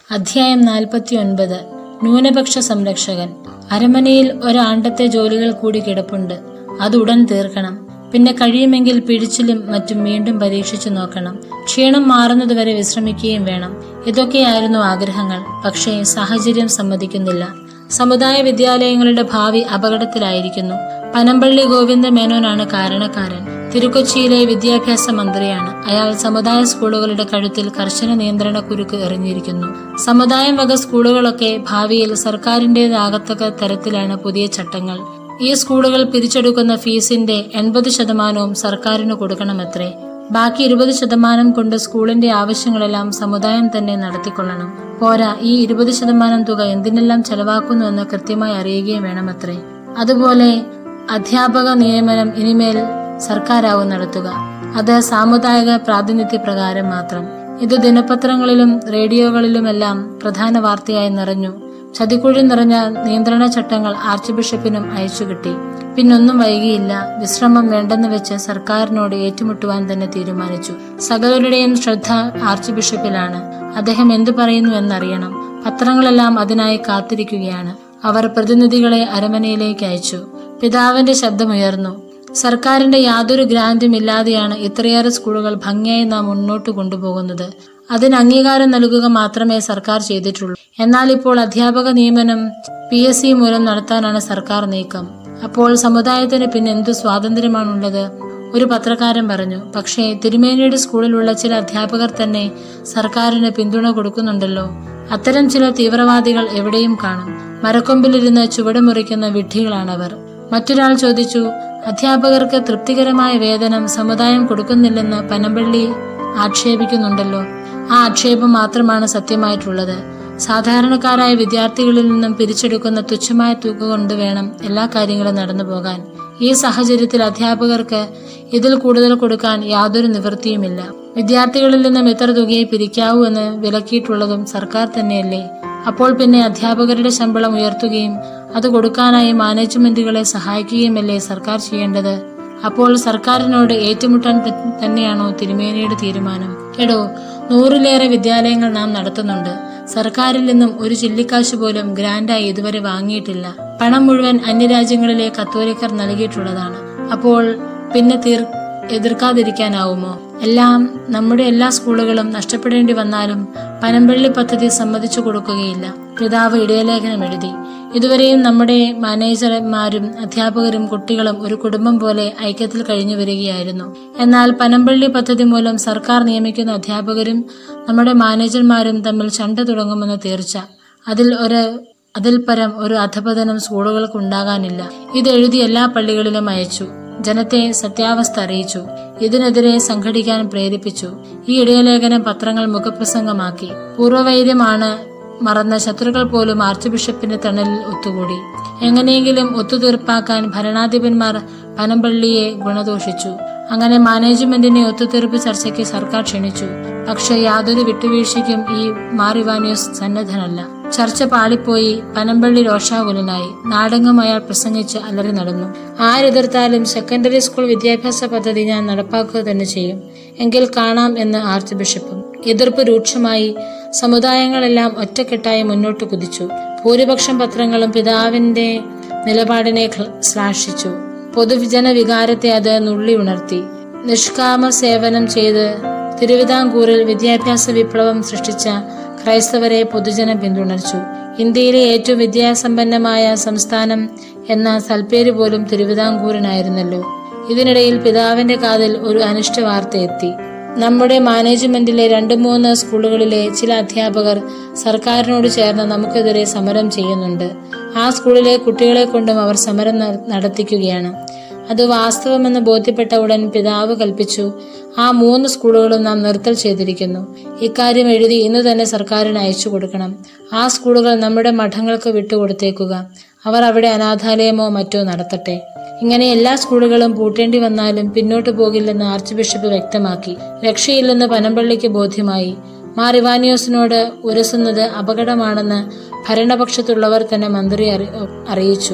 അധ്യായം നാൽപ്പത്തി ഒൻപത് ന്യൂനപക്ഷ സംരക്ഷകൻ അരമനയിൽ ഒരാണ്ടത്തെ ജോലികൾ കൂടി കിടപ്പുണ്ട് അത് ഉടൻ തീർക്കണം പിന്നെ കഴിയുമെങ്കിൽ പിടിച്ചിലും മറ്റും വീണ്ടും പരീക്ഷിച്ചു നോക്കണം ക്ഷീണം മാറുന്നതുവരെ വിശ്രമിക്കുകയും വേണം ഇതൊക്കെയായിരുന്നു ആഗ്രഹങ്ങൾ പക്ഷേ സാഹചര്യം സമ്മതിക്കുന്നില്ല സമുദായ വിദ്യാലയങ്ങളുടെ ഭാവി അപകടത്തിലായിരിക്കുന്നു പനമ്പള്ളി ഗോവിന്ദ മേനോനാണ് കാരണക്കാരൻ തിരുക്കൊച്ചിയിലെ വിദ്യാഭ്യാസ മന്ത്രിയാണ് അയാൾ സമുദായ സ്കൂളുകളുടെ കഴുത്തിൽ കർശന നിയന്ത്രണ കുരുക്ക് എറിഞ്ഞിരിക്കുന്നു സമുദായം വക സ്കൂളുകളൊക്കെ ഭാവിയിൽ സർക്കാരിന്റേതാകത്തക്ക തരത്തിലാണ് പുതിയ ചട്ടങ്ങൾ ഈ സ്കൂളുകൾ പിരിച്ചെടുക്കുന്ന ഫീസിന്റെ എൺപത് ശതമാനവും സർക്കാരിന് കൊടുക്കണമത്രേ ബാക്കി ഇരുപത് ശതമാനം കൊണ്ട് സ്കൂളിന്റെ ആവശ്യങ്ങളെല്ലാം സമുദായം തന്നെ നടത്തിക്കൊള്ളണം പോരാ ഈ ഇരുപത് ശതമാനം തുക എന്തിനെല്ലാം ചെലവാക്കുന്നു എന്ന് കൃത്യമായി അറിയുകയും വേണമത്രേ അതുപോലെ അധ്യാപക നിയമനം ഇനിമേൽ സർക്കാരാവും നടത്തുക അത് സാമുദായിക പ്രാതിനിധ്യ പ്രകാരം മാത്രം ഇത് ദിനപത്രങ്ങളിലും റേഡിയോകളിലുമെല്ലാം പ്രധാന വാർത്തയായി നിറഞ്ഞു ചതിക്കുഴി നിറഞ്ഞ നിയന്ത്രണ ചട്ടങ്ങൾ ആർച്ച് ബിഷപ്പിനും അയച്ചു കിട്ടി പിന്നൊന്നും വൈകിയില്ല വിശ്രമം വേണ്ടെന്ന് വെച്ച് സർക്കാരിനോട് ഏറ്റുമുട്ടുവാൻ തന്നെ തീരുമാനിച്ചു സകലരുടെയും ശ്രദ്ധ ആർച്ച് ബിഷപ്പിലാണ് അദ്ദേഹം എന്തു പറയുന്നു എന്നറിയണം പത്രങ്ങളെല്ലാം അതിനായി കാത്തിരിക്കുകയാണ് അവർ പ്രതിനിധികളെ അരമനയിലേക്ക് അയച്ചു പിതാവിന്റെ ശബ്ദമുയർന്നു സർക്കാരിന്റെ യാതൊരു ഗ്രാന്റും ഇല്ലാതെയാണ് ഇത്രയേറെ സ്കൂളുകൾ ഭംഗിയായി നാം മുന്നോട്ട് കൊണ്ടുപോകുന്നത് അതിന് അംഗീകാരം നൽകുക മാത്രമേ സർക്കാർ ചെയ്തിട്ടുള്ളൂ എന്നാൽ ഇപ്പോൾ അധ്യാപക നിയമനം പി എസ് സി മൂലം നടത്താനാണ് സർക്കാർ നീക്കം അപ്പോൾ സമുദായത്തിന് പിന്നെ എന്തു സ്വാതന്ത്ര്യമാണുള്ളത് ഒരു പത്രക്കാരൻ പറഞ്ഞു പക്ഷേ തിരുമേനിയുടെ സ്കൂളിലുള്ള ചില അധ്യാപകർ തന്നെ സർക്കാരിന് പിന്തുണ കൊടുക്കുന്നുണ്ടല്ലോ അത്തരം ചില തീവ്രവാദികൾ എവിടെയും കാണും മരക്കൊമ്പിലിരുന്ന് ചുവട് മുറിക്കുന്ന വിഡ്ഢികളാണവർ മറ്റൊരാൾ ചോദിച്ചു അധ്യാപകർക്ക് തൃപ്തികരമായ വേതനം സമുദായം കൊടുക്കുന്നില്ലെന്ന് പനമ്പള്ളി ആക്ഷേപിക്കുന്നുണ്ടല്ലോ ആ ആക്ഷേപം മാത്രമാണ് സത്യമായിട്ടുള്ളത് സാധാരണക്കാരായ വിദ്യാർത്ഥികളിൽ നിന്നും പിരിച്ചെടുക്കുന്ന തുച്ഛമായ തുക കൊണ്ട് വേണം എല്ലാ കാര്യങ്ങളും നടന്നു പോകാൻ ഈ സാഹചര്യത്തിൽ അധ്യാപകർക്ക് ഇതിൽ കൂടുതൽ കൊടുക്കാൻ യാതൊരു നിവൃത്തിയുമില്ല വിദ്യാർത്ഥികളിൽ നിന്നും എത്ര തുകയെ പിരിക്കാവൂ എന്ന് വിലക്കിയിട്ടുള്ളതും സർക്കാർ തന്നെയല്ലേ അപ്പോൾ പിന്നെ അധ്യാപകരുടെ ശമ്പളം ഉയർത്തുകയും അത് കൊടുക്കാനായി മാനേജ്മെന്റുകളെ സഹായിക്കുകയുമല്ലേ സർക്കാർ ചെയ്യേണ്ടത് അപ്പോൾ സർക്കാരിനോട് ഏറ്റുമുട്ടാൻ ത- തന്നെയാണോ തിരുമേനിയുടെ തീരുമാനം എടോ നൂറിലേറെ വിദ്യാലയങ്ങൾ നാം നടത്തുന്നുണ്ട് സർക്കാരിൽ നിന്നും ഒരു ചില്ലിക്കാശ് പോലും ഗ്രാൻഡായി ഇതുവരെ വാങ്ങിയിട്ടില്ല പണം മുഴുവൻ അന്യരാജ്യങ്ങളിലെ കത്തോലിക്കർ നൽകിയിട്ടുള്ളതാണ് അപ്പോൾ പിന്നെ തീർ എതിർക്കാതിരിക്കാനാവുമോ എല്ലാം നമ്മുടെ എല്ലാ സ്കൂളുകളും നഷ്ടപ്പെടേണ്ടി വന്നാലും പനമ്പള്ളി പദ്ധതി സമ്മതിച്ചു കൊടുക്കുകയില്ല പിതാവ് ഇടയലേഖനം എഴുതി ഇതുവരെയും നമ്മുടെ മാനേജർമാരും അധ്യാപകരും കുട്ടികളും ഒരു കുടുംബം പോലെ ഐക്യത്തിൽ കഴിഞ്ഞു വരികയായിരുന്നു എന്നാൽ പനമ്പള്ളി പദ്ധതി മൂലം സർക്കാർ നിയമിക്കുന്ന അധ്യാപകരും നമ്മുടെ മാനേജർമാരും തമ്മിൽ ചണ്ട തുടങ്ങുമെന്ന് തീർച്ച അതിൽ ഒരു അതിൽ പരം ഒരു അധപതനം സ്കൂളുകൾക്ക് ഉണ്ടാകാനില്ല ഇത് എഴുതി എല്ലാ പള്ളികളിലും അയച്ചു ജനത്തെ സത്യാവസ്ഥ അറിയിച്ചു ഇതിനെതിരെ സംഘടിക്കാൻ പ്രേരിപ്പിച്ചു ഈ ഇടയലേഖനം പത്രങ്ങൾ മുഖപ്രസംഗമാക്കി പൂർവ്വവൈര്യമാണ് മറന്ന ശത്രുക്കൾ പോലും ആർച്ച് ബിഷപ്പിന്റെ തണലിൽ ഒത്തുകൂടി എങ്ങനെയെങ്കിലും ഒത്തുതീർപ്പാക്കാൻ ഭരണാധിപന്മാർ പനമ്പള്ളിയെ ഗുണദോഷിച്ചു അങ്ങനെ മാനേജ്മെന്റിനെ ഒത്തുതീർപ്പ് ചർച്ചയ്ക്ക് സർക്കാർ ക്ഷണിച്ചു പക്ഷെ യാതൊരു വിട്ടുവീഴ്ചയ്ക്കും ഈ മാറിവാനിയോസ് സന്നദ്ധനല്ല ചർച്ച പാളിപ്പോയി പനമ്പള്ളി രോഷാകുലനായി നാടെങ്ങും അയാൾ പ്രസംഗിച്ച് അലറി നടന്നു ആരെതിർത്താലും സെക്കൻഡറി സ്കൂൾ വിദ്യാഭ്യാസ പദ്ധതി ഞാൻ നടപ്പാക്കുക തന്നെ ചെയ്യും എങ്കിൽ കാണാം എന്ന് ആർച്ച് ബിഷപ്പും എതിർപ്പ് രൂക്ഷമായി സമുദായങ്ങളെല്ലാം ഒറ്റക്കെട്ടായി മുന്നോട്ട് കുതിച്ചു ഭൂരിപക്ഷം പത്രങ്ങളും പിതാവിന്റെ നിലപാടിനെ ക്ല- ശ്ലാഘിച്ചു പൊതുജന വികാരത്തെ അത് നുള്ളി ഉണർത്തി നിഷ്കാമ സേവനം ചെയ്ത് തിരുവിതാംകൂറിൽ വിദ്യാഭ്യാസ വിപ്ലവം സൃഷ്ടിച്ച ക്രൈസ്തവരെ പൊതുജനം പിന്തുണച്ചു ഇന്ത്യയിലെ ഏറ്റവും വിദ്യാസമ്പന്നമായ സംസ്ഥാനം എന്ന സൽപ്പേര് പോലും തിരുവിതാംകൂറിനായിരുന്നല്ലോ ഇതിനിടയിൽ പിതാവിന്റെ കാതിൽ ഒരു അനിഷ്ട വാർത്ത എത്തി നമ്മുടെ മാനേജ്മെന്റിലെ രണ്ട് മൂന്ന് സ്കൂളുകളിലെ ചില അധ്യാപകർ സർക്കാരിനോട് ചേർന്ന് നമുക്കെതിരെ സമരം ചെയ്യുന്നുണ്ട് ആ സ്കൂളിലെ കുട്ടികളെ കൊണ്ടും അവർ സമരം ന- നടത്തിക്കുകയാണ് അത് വാസ്തവമെന്ന് ബോധ്യപ്പെട്ട ഉടൻ പിതാവ് കൽപ്പിച്ചു ആ മൂന്ന് സ്കൂളുകളും നാം നിർത്തൽ ചെയ്തിരിക്കുന്നു ഇക്കാര്യം എഴുതി ഇന്ന് തന്നെ സർക്കാരിന് അയച്ചു കൊടുക്കണം ആ സ്കൂളുകൾ നമ്മുടെ മഠങ്ങൾക്ക് വിട്ടുകൊടുത്തേക്കുക അവർ അവിടെ അനാഥാലയമോ മറ്റോ നടത്തട്ടെ ഇങ്ങനെ എല്ലാ സ്കൂളുകളും പൂട്ടേണ്ടി വന്നാലും പിന്നോട്ടു പോകില്ലെന്ന് ആർച്ച് ബിഷപ്പ് വ്യക്തമാക്കി രക്ഷയില്ലെന്ന് പനമ്പള്ളിക്ക് ബോധ്യമായി മാർ ഇവാനിയോസിനോട് ഉരസുന്നത് അപകടമാണെന്ന് ഭരണപക്ഷത്തുള്ളവർ തന്നെ മന്ത്രി അറി- അറിയിച്ചു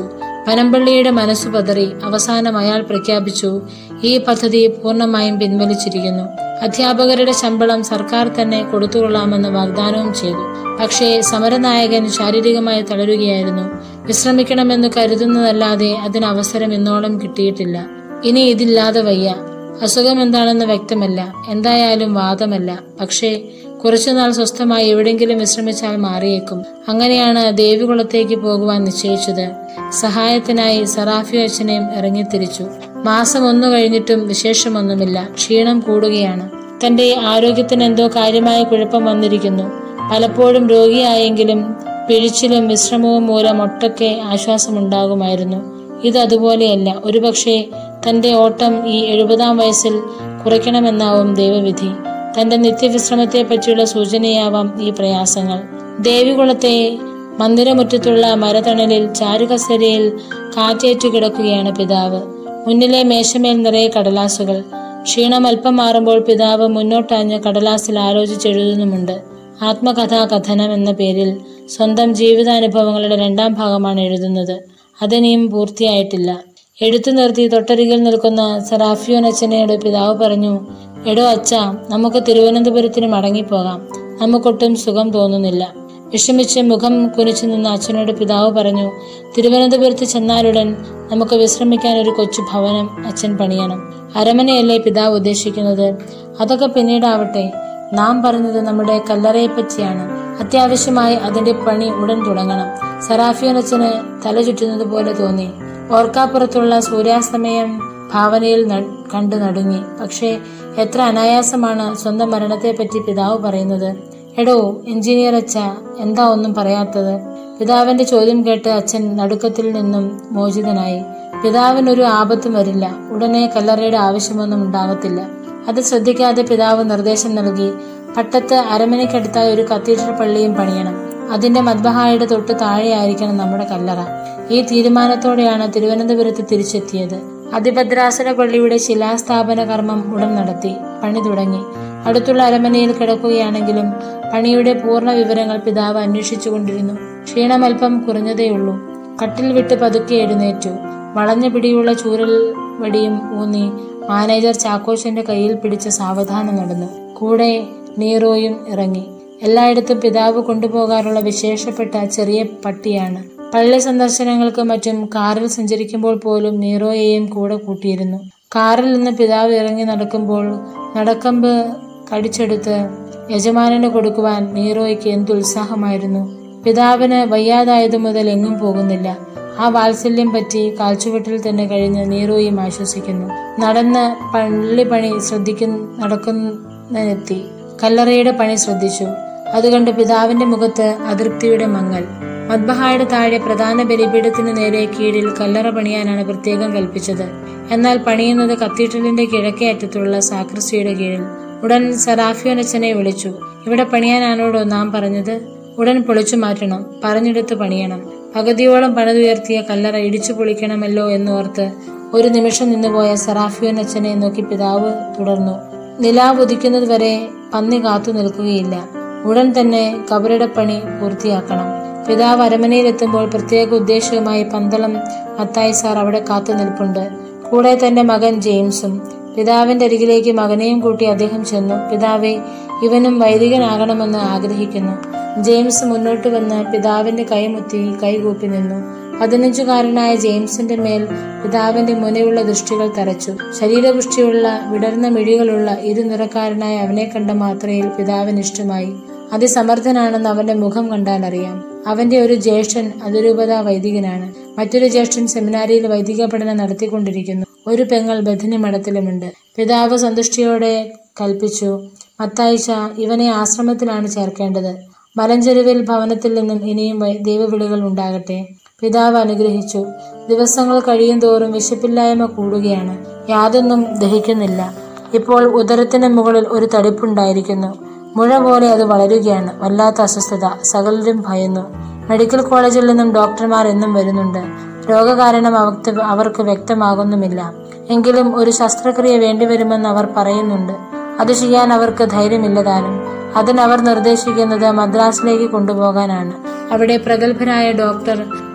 പനമ്പള്ളിയുടെ മനസ്സു പതറി അവസാനം അയാൾ പ്രഖ്യാപിച്ചു ഈ പദ്ധതി പൂർണ്ണമായും പിൻവലിച്ചിരിക്കുന്നു അധ്യാപകരുടെ ശമ്പളം സർക്കാർ തന്നെ കൊടുത്തുകൊള്ളാമെന്ന് വാഗ്ദാനവും ചെയ്തു പക്ഷേ സമരനായകൻ ശാരീരികമായി തളരുകയായിരുന്നു വിശ്രമിക്കണമെന്ന് കരുതുന്നതല്ലാതെ അതിന് അവസരം ഇന്നോളം കിട്ടിയിട്ടില്ല ഇനി ഇതില്ലാതെ വയ്യ അസുഖം എന്താണെന്ന് വ്യക്തമല്ല എന്തായാലും വാദമല്ല പക്ഷേ കുറച്ചുനാൾ സ്വസ്ഥമായി എവിടെങ്കിലും വിശ്രമിച്ചാൽ മാറിയേക്കും അങ്ങനെയാണ് ദേവികുളത്തേക്ക് പോകുവാൻ നിശ്ചയിച്ചത് സഹായത്തിനായി സറാഫി അച്ഛനെയും ഇറങ്ങിത്തിരിച്ചു മാസം ഒന്നു കഴിഞ്ഞിട്ടും വിശേഷമൊന്നുമില്ല ക്ഷീണം കൂടുകയാണ് തന്റെ ആരോഗ്യത്തിന് എന്തോ കാര്യമായ കുഴപ്പം വന്നിരിക്കുന്നു പലപ്പോഴും രോഗിയായെങ്കിലും പിഴിച്ചിലും വിശ്രമവും മൂലം ഒട്ടൊക്കെ ആശ്വാസമുണ്ടാകുമായിരുന്നു ഇത് അതുപോലെയല്ല ഒരുപക്ഷെ തന്റെ ഓട്ടം ഈ എഴുപതാം വയസ്സിൽ കുറയ്ക്കണമെന്നാവും ദൈവവിധി തന്റെ നിത്യവിശ്രമത്തെ പറ്റിയുള്ള സൂചനയാവാം ഈ പ്രയാസങ്ങൾ ദേവികുളത്തെ മന്ദിരമുറ്റത്തുള്ള മരതണലിൽ ചാരുകസരയിൽ കാറ്റേറ്റു കിടക്കുകയാണ് പിതാവ് മുന്നിലെ മേശമേൽ നിറയെ കടലാസുകൾ ക്ഷീണം അല്പം മാറുമ്പോൾ പിതാവ് മുന്നോട്ടാഞ്ഞ് കടലാസിൽ ആലോചിച്ചെഴുതുന്നുമുണ്ട് ആത്മകഥാ കഥനം എന്ന പേരിൽ സ്വന്തം ജീവിതാനുഭവങ്ങളുടെ രണ്ടാം ഭാഗമാണ് എഴുതുന്നത് അതിനിയും പൂർത്തിയായിട്ടില്ല എഴുത്തു നിർത്തി തൊട്ടരികിൽ നിൽക്കുന്ന സറാഫിയോൻ അച്ഛനോട് പിതാവ് പറഞ്ഞു എടോ അച്ഛ നമുക്ക് തിരുവനന്തപുരത്തിന് മടങ്ങിപ്പോകാം നമുക്കൊട്ടും സുഖം തോന്നുന്നില്ല വിഷമിച്ച് മുഖം കുനിച്ചു നിന്ന അച്ഛനോട് പിതാവ് പറഞ്ഞു തിരുവനന്തപുരത്ത് ചെന്നാലുടൻ നമുക്ക് വിശ്രമിക്കാൻ ഒരു കൊച്ചു ഭവനം അച്ഛൻ പണിയണം അരമനയല്ലേ പിതാവ് ഉദ്ദേശിക്കുന്നത് അതൊക്കെ പിന്നീടാവട്ടെ നാം പറഞ്ഞത് നമ്മുടെ കല്ലറയെ പറ്റിയാണ് അത്യാവശ്യമായി അതിന്റെ പണി ഉടൻ തുടങ്ങണം സറാഫിയൻ അച്ഛന് തല ചുറ്റുന്നത് പോലെ തോന്നി ഓർക്കാപ്പുറത്തുള്ള സൂര്യാസ്തമയം ഭാവനയിൽ ന- കണ്ടു നടുങ്ങി പക്ഷേ എത്ര അനായാസമാണ് സ്വന്തം മരണത്തെപ്പറ്റി പിതാവ് പറയുന്നത് എടോ എഞ്ചിനീയർ അച്ഛ എന്താ ഒന്നും പറയാത്തത് പിതാവിന്റെ ചോദ്യം കേട്ട് അച്ഛൻ നടുക്കത്തിൽ നിന്നും മോചിതനായി പിതാവിനൊരു ആപത്തും വരില്ല ഉടനെ കല്ലറയുടെ ആവശ്യമൊന്നും ഉണ്ടാകത്തില്ല അത് ശ്രദ്ധിക്കാതെ പിതാവ് നിർദ്ദേശം നൽകി പട്ടത്ത് അരമനയ്ക്കടുത്തായി ഒരു കത്തീഡ്രൽ പള്ളിയും പണിയണം അതിന്റെ മദ്ബഹായുടെ തൊട്ട് താഴെയായിരിക്കണം നമ്മുടെ കല്ലറ ഈ തീരുമാനത്തോടെയാണ് തിരുവനന്തപുരത്ത് തിരിച്ചെത്തിയത് അതിഭദ്രാസന പള്ളിയുടെ ശിലാസ്ഥാപന കർമ്മം ഉടൻ നടത്തി പണി തുടങ്ങി അടുത്തുള്ള അരമനയിൽ കിടക്കുകയാണെങ്കിലും പണിയുടെ പൂർണ്ണ വിവരങ്ങൾ പിതാവ് അന്വേഷിച്ചുകൊണ്ടിരുന്നു ക്ഷീണം അല്പം കുറഞ്ഞതേയുള്ളൂ കട്ടിൽ വിട്ട് പതുക്കെ എഴുന്നേറ്റു വളഞ്ഞ പിടിയുള്ള ചൂരൽ വടിയും ഊന്നി മാനേജർ ചാക്കോച്ചന്റെ കയ്യിൽ പിടിച്ച് സാവധാനം നടന്നു കൂടെ നീറോയും ഇറങ്ങി എല്ലായിടത്തും പിതാവ് കൊണ്ടുപോകാറുള്ള വിശേഷപ്പെട്ട ചെറിയ പട്ടിയാണ് പള്ളി സന്ദർശനങ്ങൾക്ക് മറ്റും കാറിൽ സഞ്ചരിക്കുമ്പോൾ പോലും നീറോയെയും കൂടെ കൂട്ടിയിരുന്നു കാറിൽ നിന്ന് പിതാവ് ഇറങ്ങി നടക്കുമ്പോൾ നടക്കമ്പ് കടിച്ചെടുത്ത് യജമാനന് കൊടുക്കുവാൻ നീറോയ്ക്ക് എന്ത് ഉത്സാഹമായിരുന്നു പിതാവിന് വയ്യാതായതു മുതൽ എങ്ങും പോകുന്നില്ല ആ വാത്സല്യം പറ്റി കാൽച്ചുവട്ടിൽ തന്നെ കഴിഞ്ഞ് നീറോയും ആശ്വസിക്കുന്നു നടന്ന് പള്ളി പണി ശ്രദ്ധിക്കുന്ന നടക്കുന്നെത്തി കല്ലറയുടെ പണി ശ്രദ്ധിച്ചു അതുകണ്ട് പിതാവിന്റെ മുഖത്ത് അതൃപ്തിയുടെ മങ്ങൽ മദ്ബഹായുടെ താഴെ പ്രധാന ബലിപീഠത്തിന് നേരെ കീഴിൽ കല്ലറ പണിയാനാണ് പ്രത്യേകം കൽപ്പിച്ചത് എന്നാൽ പണിയുന്നത് കത്തീഡ്രലിന്റെ കിഴക്കേ അറ്റത്തുള്ള സാക്രിസ്റ്റിയുടെ കീഴിൽ ഉടൻ സറാഫിയോനച്ചനെ വിളിച്ചു ഇവിടെ പണിയാനാണോടോ നാം പറഞ്ഞത് ഉടൻ പൊളിച്ചു മാറ്റണം പറഞ്ഞെടുത്ത് പണിയണം പകുതിയോളം പണിതുയർത്തിയ കല്ലറ ഇടിച്ചു പൊളിക്കണമല്ലോ എന്നോർത്ത് ഒരു നിമിഷം നിന്നുപോയ സറാഫിയോൻ അച്ഛനെ നോക്കി പിതാവ് തുടർന്നു നിലാവ് ഉദിക്കുന്നത് വരെ പന്നി കാത്തു നിൽക്കുകയില്ല ഉടൻ തന്നെ കബറിടപ്പണി പൂർത്തിയാക്കണം പിതാവ് അരമനയിലെത്തുമ്പോൾ പ്രത്യേക ഉദ്ദേശവുമായി പന്തളം മത്തായി സാർ അവിടെ കാത്തു നിൽപ്പുണ്ട് കൂടെ തന്റെ മകൻ ജെയിംസും പിതാവിന്റെ അരികിലേക്ക് മകനെയും കൂട്ടി അദ്ദേഹം ചെന്നു പിതാവെ ഇവനും വൈദികനാകണമെന്ന് ആഗ്രഹിക്കുന്നു ജെയിംസ് മുന്നോട്ട് വന്ന് പിതാവിന്റെ കൈമുത്തി കൈകൂപ്പി നിന്നു പതിനഞ്ചുകാരനായ ജെയിംസിന്റെ മേൽ പിതാവിന്റെ മുനയുള്ള ദൃഷ്ടികൾ തറച്ചു ശരീരപുഷ്ടിയുള്ള വിടർന്ന മിഴികളുള്ള ഇരുനിറക്കാരനായ അവനെ കണ്ട മാത്രയിൽ പിതാവിന് ഇഷ്ടമായി അതിസമർത്ഥനാണെന്ന് അവന്റെ മുഖം കണ്ടാൽ അറിയാം അവന്റെ ഒരു ജ്യേഷ്ഠൻ അതിരൂപത വൈദികനാണ് മറ്റൊരു ജ്യേഷ്ഠൻ സെമിനാരിയിൽ വൈദിക പഠനം നടത്തിക്കൊണ്ടിരിക്കുന്നു ഒരു പെങ്ങൾ ബഥിനി മഠത്തിലുമുണ്ട് പിതാവ് സന്തുഷ്ടിയോടെ കൽപ്പിച്ചു മത്തായിച്ച ഇവനെ ആശ്രമത്തിലാണ് ചേർക്കേണ്ടത് മലഞ്ചെരുവിൽ ഭവനത്തിൽ നിന്നും ഇനിയും വൈ- ദൈവവിളികൾ ഉണ്ടാകട്ടെ പിതാവ് അനുഗ്രഹിച്ചു ദിവസങ്ങൾ കഴിയും തോറും വിശപ്പില്ലായ്മ കൂടുകയാണ് യാതൊന്നും ദഹിക്കുന്നില്ല ഇപ്പോൾ ഉദരത്തിന് മുകളിൽ ഒരു തടിപ്പുണ്ടായിരിക്കുന്നു മുഴ പോലെ അത് വളരുകയാണ് വല്ലാത്ത അസ്വസ്ഥത സകലരും ഭയന്നു മെഡിക്കൽ കോളേജിൽ നിന്നും ഡോക്ടർമാർ എന്നും വരുന്നുണ്ട് രോഗകാരണം അവർക്ക് അവർക്ക് വ്യക്തമാകുന്നുമില്ല എങ്കിലും ഒരു ശസ്ത്രക്രിയ വേണ്ടിവരുമെന്ന് അവർ പറയുന്നുണ്ട് അത് ചെയ്യാൻ അവർക്ക് ധൈര്യമില്ലതാനും അതിനവർ നിർദ്ദേശിക്കുന്നത് മദ്രാസിലേക്ക് കൊണ്ടുപോകാനാണ് അവിടെ പ്രഗത്ഭരായ ഡോക്ടർ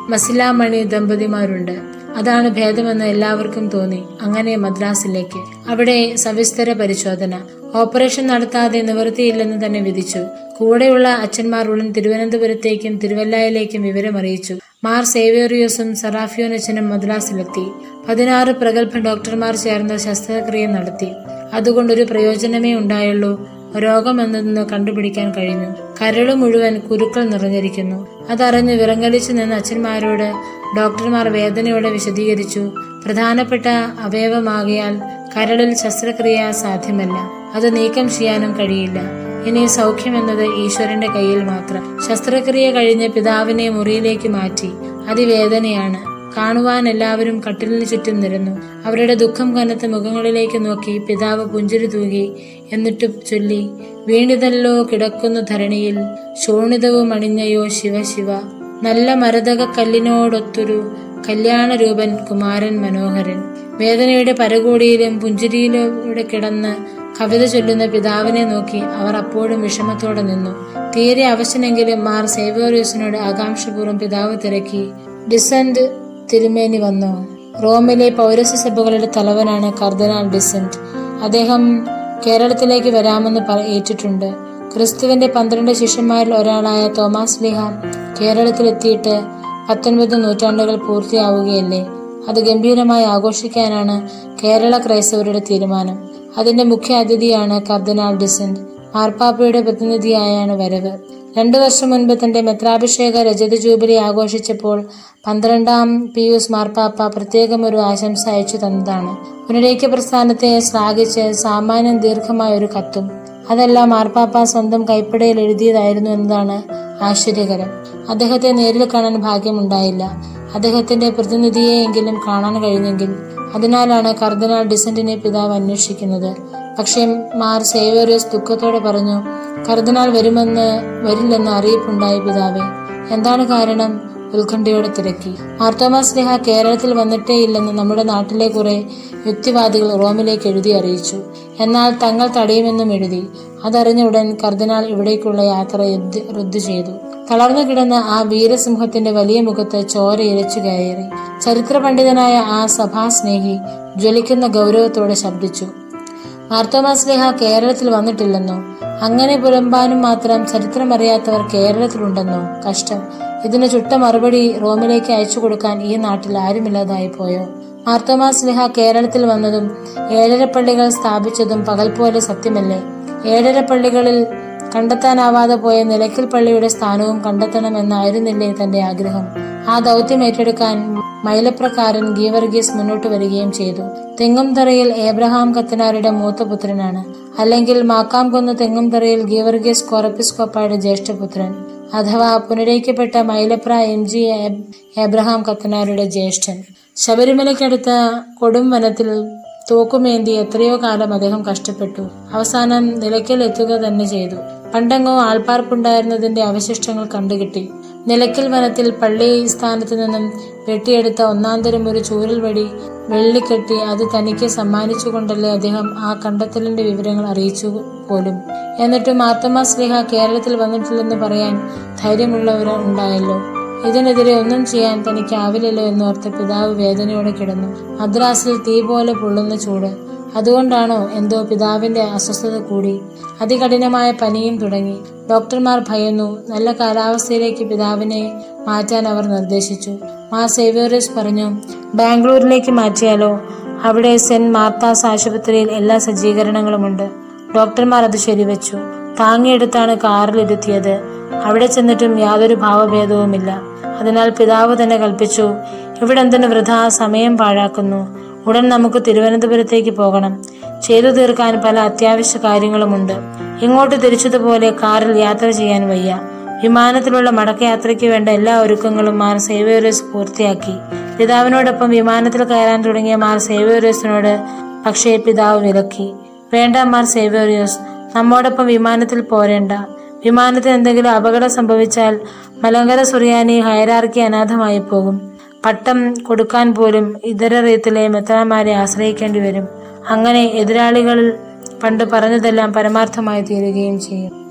മസിലാമണി ദമ്പതിമാരുണ്ട് അതാണ് ഭേദമെന്ന് എല്ലാവർക്കും തോന്നി അങ്ങനെ മദ്രാസിലേക്ക് അവിടെ സവിസ്തര പരിശോധന ഓപ്പറേഷൻ നടത്താതെ നിവൃത്തിയില്ലെന്ന് തന്നെ വിധിച്ചു കൂടെയുള്ള അച്ഛന്മാർ ഉടൻ തിരുവനന്തപുരത്തേക്കും തിരുവല്ലായിലേക്കും വിവരമറിയിച്ചു മാർ സേവേറിയോസും സറാഫിയോനച്ഛനും മദ്രാസിലെത്തി പതിനാറ് പ്രഗത്ഭ ഡോക്ടർമാർ ചേർന്ന് ശസ്ത്രക്രിയ നടത്തി അതുകൊണ്ടൊരു പ്രയോജനമേ ഉണ്ടായുള്ളൂ രോഗമെന്നതെന്ന് കണ്ടുപിടിക്കാൻ കഴിഞ്ഞു കരള് മുഴുവൻ കുരുക്കൾ നിറഞ്ഞിരിക്കുന്നു അതറിഞ്ഞ് വിറങ്ങലിച്ചു നിന്ന അച്ഛന്മാരോട് ഡോക്ടർമാർ വേദനയോടെ വിശദീകരിച്ചു പ്രധാനപ്പെട്ട അവയവമാകിയാൽ കരളിൽ ശസ്ത്രക്രിയ സാധ്യമല്ല അത് നീക്കം ചെയ്യാനും കഴിയില്ല ഇനി സൗഖ്യമെന്നത് ഈശ്വരന്റെ കയ്യിൽ മാത്രം ശസ്ത്രക്രിയ കഴിഞ്ഞ് പിതാവിനെ മുറിയിലേക്ക് മാറ്റി അതിവേദനയാണ് കാണുവാൻ എല്ലാവരും കട്ടിലിന് ചുറ്റും നിരന്നു അവരുടെ ദുഃഖം കനത്ത മുഖങ്ങളിലേക്ക് നോക്കി പിതാവ് പുഞ്ചിരി തൂകി എന്നിട്ട് ചൊല്ലി വീണിതല്ലോ കിടക്കുന്നു ധരണിയിൽ ശോണിതവും അണിഞ്ഞയോ ശിവ ശിവ നല്ല മരതക കല്ലിനോടൊത്തൊരു കല്യാണരൂപൻ കുമാരൻ മനോഹരൻ വേദനയുടെ പരകോടിയിലും പുഞ്ചിരിയിലൂടെ കിടന്ന് കവിത ചൊല്ലുന്ന പിതാവിനെ നോക്കി അവർ അപ്പോഴും വിഷമത്തോടെ നിന്നു തീരെ അവശനെങ്കിലും മാർ സേവോറിയസിനോട് ആകാംക്ഷപൂർവ്വം പിതാവ് തിരക്കി ഡിസന്റ് തിരുമേനി വന്നോ റോമിലെ പൗരസ്യ സഭകളുടെ തലവനാണ് കർദനാൽ ഡിസന്റ് അദ്ദേഹം കേരളത്തിലേക്ക് വരാമെന്ന് പറ- ഏറ്റിട്ടുണ്ട് ക്രിസ്തുവിന്റെ പന്ത്രണ്ട് ശിഷ്യന്മാരിൽ ഒരാളായ തോമസ് ലിഹ കേരളത്തിലെത്തിയിട്ട് പത്തൊൻപത് നൂറ്റാണ്ടുകൾ പൂർത്തിയാവുകയല്ലേ അത് ഗംഭീരമായി ആഘോഷിക്കാനാണ് കേരള ക്രൈസ്തവരുടെ തീരുമാനം അതിന്റെ മുഖ്യ അതിഥിയാണ് കർദിനാൾ ഡിസന്റ് മാർപ്പാപ്പയുടെ പ്രതിനിധിയായാണ് വരവ് രണ്ടു വർഷം മുൻപ് തന്റെ മെത്രാഭിഷേക രജത ജൂബിലി ആഘോഷിച്ചപ്പോൾ പന്ത്രണ്ടാം പിയൂസ് മാർപ്പാപ്പ പ്രത്യേകം ഒരു ആശംസ അയച്ചു തന്നതാണ് പുനരേക്യ പ്രസ്ഥാനത്തെ ശ്ലാഘിച്ച് സാമാന്യം ദീർഘമായ ഒരു കത്തും അതെല്ലാം മാർപ്പാപ്പ സ്വന്തം കൈപ്പടയിൽ എഴുതിയതായിരുന്നു എന്നതാണ് ആശ്ചര്യകരം അദ്ദേഹത്തെ നേരിൽ കാണാൻ ഭാഗ്യമുണ്ടായില്ല അദ്ദേഹത്തിന്റെ പ്രതിനിധിയെയെങ്കിലും കാണാൻ കഴിഞ്ഞെങ്കിൽ അതിനാലാണ് കർദിനാൾ ഡിസന്റിനെ പിതാവ് അന്വേഷിക്കുന്നത് പക്ഷേ മാർ സേവേറിയസ് ദുഃഖത്തോടെ പറഞ്ഞു കർദിനാൾ വരുമെന്ന് വരില്ലെന്ന് അറിയിപ്പുണ്ടായി പിതാവേ എന്താണ് കാരണം ഉത്കണ്ഠയോടെ തിരക്കി മാർത്തോമാസ് ലേഹ കേരളത്തിൽ വന്നിട്ടേ ഇല്ലെന്ന് നമ്മുടെ നാട്ടിലെ കുറെ യുക്തിവാദികൾ റോമിലേക്ക് എഴുതി അറിയിച്ചു എന്നാൽ തങ്ങൾ തടയുമെന്നും എഴുതി അതറിഞ്ഞ ഉടൻ കർദിനാൾ ഇവിടേക്കുള്ള യാത്ര റദ്ദ് റദ്ദു ചെയ്തു തളർന്നു കിടന്ന ആ വീരസിംഹത്തിന്റെ വലിയ മുഖത്ത് ചോര ഇരച്ചു കയറി ചരിത്ര പണ്ഡിതനായ ആ സഭാസ്നേഹി ജ്വലിക്കുന്ന ഗൗരവത്തോടെ ശബ്ദിച്ചു മാർത്തോമാസ്ലേഹ കേരളത്തിൽ വന്നിട്ടില്ലെന്നോ അങ്ങനെ പുലമ്പാനും മാത്രം ചരിത്രമറിയാത്തവർ കേരളത്തിലുണ്ടെന്നോ കഷ്ടം ഇതിന് ചുട്ട മറുപടി റോമിലേക്ക് അയച്ചു കൊടുക്കാൻ ഈ നാട്ടിൽ ആരുമില്ലാതായി പോയോ മാർത്തോമാസ്ലിഹ കേരളത്തിൽ വന്നതും ഏഴര പള്ളികൾ സ്ഥാപിച്ചതും പകൽ പോലെ സത്യമല്ലേ ഏഴര പള്ളികളിൽ കണ്ടെത്താനാവാതെ പോയ നിലയ്ക്കൽ പള്ളിയുടെ സ്ഥാനവും കണ്ടെത്തണമെന്നായിരുന്നില്ലേ തന്റെ ആഗ്രഹം ആ ദൗത്യം ഏറ്റെടുക്കാൻ മൈലപ്രക്കാരൻ ഗീവർഗീസ് മുന്നോട്ട് വരികയും ചെയ്തു തെങ്ങുംതറയിൽ ഏബ്രഹാം കത്തനാരുടെ മൂത്ത പുത്രനാണ് അല്ലെങ്കിൽ മാക്കാം കൊന്ന് തെങ്ങുംതറയിൽ ഗീവർഗീസ് കോറപ്പിസ്കോപ്പായുടെ ജ്യേഷ്ഠപുത്രൻ അഥവാ പുനരയിക്കപ്പെട്ട മൈലപ്ര എം ജി ഏബ്രഹാം കത്തനാരുടെ ജ്യേഷ്ഠൻ ശബരിമലയ്ക്കടുത്ത കൊടും വനത്തിൽ തോക്കുമേന്തി എത്രയോ കാലം അദ്ദേഹം കഷ്ടപ്പെട്ടു അവസാനം നിലയ്ക്കൽ എത്തുക തന്നെ ചെയ്തു പണ്ടെങ്ങോ ആൾപ്പാർപ്പുണ്ടായിരുന്നതിന്റെ അവശിഷ്ടങ്ങൾ കണ്ടുകിട്ടി നിലയ്ക്കൽ വനത്തിൽ പള്ളി സ്ഥാനത്ത് നിന്നും വെട്ടിയെടുത്ത ഒന്നാന്തരം ഒരു ചൂരൽ വടി വെള്ളിക്കെട്ടി അത് തനിക്ക് സമ്മാനിച്ചുകൊണ്ടല്ലേ അദ്ദേഹം ആ കണ്ടെത്തലിന്റെ വിവരങ്ങൾ അറിയിച്ചു പോലും എന്നിട്ടും മാത്തമ്മ സ്ലിഹ കേരളത്തിൽ വന്നിട്ടില്ലെന്ന് പറയാൻ ധൈര്യമുള്ളവർ ഉണ്ടായല്ലോ ഇതിനെതിരെ ഒന്നും ചെയ്യാൻ തനിക്കാവില്ലല്ലോ എന്നോർത്ത് പിതാവ് വേദനയോടെ കിടന്നു മദ്രാസിൽ തീ പോലെ പൊള്ളുന്ന ചൂട് അതുകൊണ്ടാണോ എന്തോ പിതാവിന്റെ അസ്വസ്ഥത കൂടി അതികഠിനമായ പനിയും തുടങ്ങി ഡോക്ടർമാർ ഭയന്നു നല്ല കാലാവസ്ഥയിലേക്ക് പിതാവിനെ മാറ്റാൻ അവർ നിർദ്ദേശിച്ചു മാ സേവ്യോറിയസ് പറഞ്ഞു ബാംഗ്ലൂരിലേക്ക് മാറ്റിയാലോ അവിടെ സെന്റ് മാർത്താസ് ആശുപത്രിയിൽ എല്ലാ സജ്ജീകരണങ്ങളുമുണ്ട് ഡോക്ടർമാർ അത് ശരിവെച്ചു താങ്ങിയെടുത്താണ് കാറിലിരുത്തിയത് അവിടെ ചെന്നിട്ടും യാതൊരു ഭാവഭേദവുമില്ല അതിനാൽ പിതാവ് തന്നെ കൽപ്പിച്ചു ഇവിടെ എന്തിനു വൃഥ സമയം പാഴാക്കുന്നു ഉടൻ നമുക്ക് തിരുവനന്തപുരത്തേക്ക് പോകണം ചെയ്തു തീർക്കാൻ പല അത്യാവശ്യ കാര്യങ്ങളുമുണ്ട് ഇങ്ങോട്ട് തിരിച്ചതുപോലെ കാറിൽ യാത്ര ചെയ്യാൻ വയ്യ വിമാനത്തിലുള്ള മടക്കയാത്രയ്ക്ക് വേണ്ട എല്ലാ ഒരുക്കങ്ങളും മാർ സേവേറിയസ് പൂർത്തിയാക്കി പിതാവിനോടൊപ്പം വിമാനത്തിൽ കയറാൻ തുടങ്ങിയ മാർ സേവേറിയസിനോട് പക്ഷേ പിതാവ് വിലക്കി വേണ്ട മാർ സേവേറിയസ് നമ്മോടൊപ്പം വിമാനത്തിൽ പോരേണ്ട വിമാനത്തിന് എന്തെങ്കിലും അപകടം സംഭവിച്ചാൽ മലങ്കര സുറിയാനി ഹൈറാർക്കി അനാഥമായി പോകും പട്ടം കൊടുക്കാൻ പോലും ഇതര റീത്തിലെ മെത്രാന്മാരെ ആശ്രയിക്കേണ്ടി വരും അങ്ങനെ എതിരാളികൾ പണ്ട് പറഞ്ഞതെല്ലാം പരമാർത്ഥമായി തീരുകയും ചെയ്യും